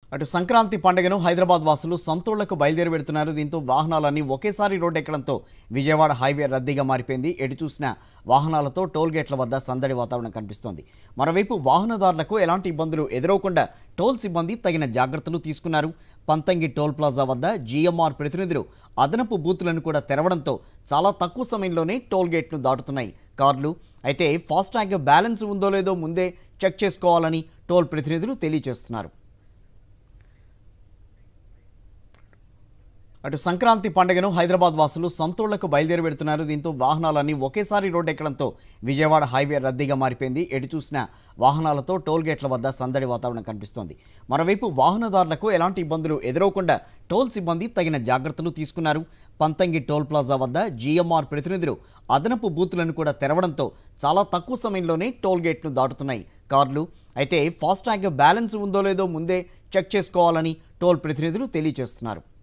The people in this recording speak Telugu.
అటు సంక్రాంతి పండుగను హైదరాబాద్ వాసులు సొంతూళ్లకు బయలుదేరి వెడుతున్నారు దీంతో వాహనాలన్నీ ఒకేసారి రోడ్డెక్కడంతో విజయవాడ హైవే రద్దీగా మారిపోయింది ఎటు చూసినా వాహనాలతో టోల్ గేట్ల వద్ద సందడి వాతావరణం కనిపిస్తోంది మరోవైపు వాహనదారులకు ఎలాంటి ఇబ్బందులు ఎదురవకుండా టోల్ సిబ్బంది తగిన జాగ్రత్తలు తీసుకున్నారు పంతంగి టోల్ ప్లాజా వద్ద జీఎంఆర్ ప్రతినిధులు అదనపు బూతులను కూడా తెరవడంతో చాలా తక్కువ సమయంలోనే టోల్ గేట్ను దాటుతున్నాయి కార్లు అయితే ఫాస్టాగ్ బ్యాలెన్స్ ఉందో లేదో ముందే చెక్ చేసుకోవాలని టోల్ ప్రతినిధులు తెలియజేస్తున్నారు అటు సంక్రాంతి పండుగను హైదరాబాద్ వాసులు సొంతూళ్లకు బయలుదేరి వెడుతున్నారు దీంతో వాహనాలన్నీ ఒకేసారి రోడ్డెక్కడంతో విజయవాడ హైవే రద్దీగా మారిపోయింది ఎటు చూసినా వాహనాలతో టోల్ గేట్ల వద్ద సందడి వాతావరణం కనిపిస్తోంది మరోవైపు వాహనదారులకు ఎలాంటి ఇబ్బందులు ఎదురవకుండా టోల్ సిబ్బంది తగిన జాగ్రత్తలు తీసుకున్నారు పంతంగి టోల్ ప్లాజా వద్ద జీఎంఆర్ ప్రతినిధులు అదనపు బూతులను కూడా తెరవడంతో చాలా తక్కువ సమయంలోనే టోల్ గేట్ను దాటుతున్నాయి కార్లు అయితే ఫాస్టాగ్ బ్యాలెన్స్ ఉందో లేదో ముందే చెక్ చేసుకోవాలని టోల్ ప్రతినిధులు తెలియజేస్తున్నారు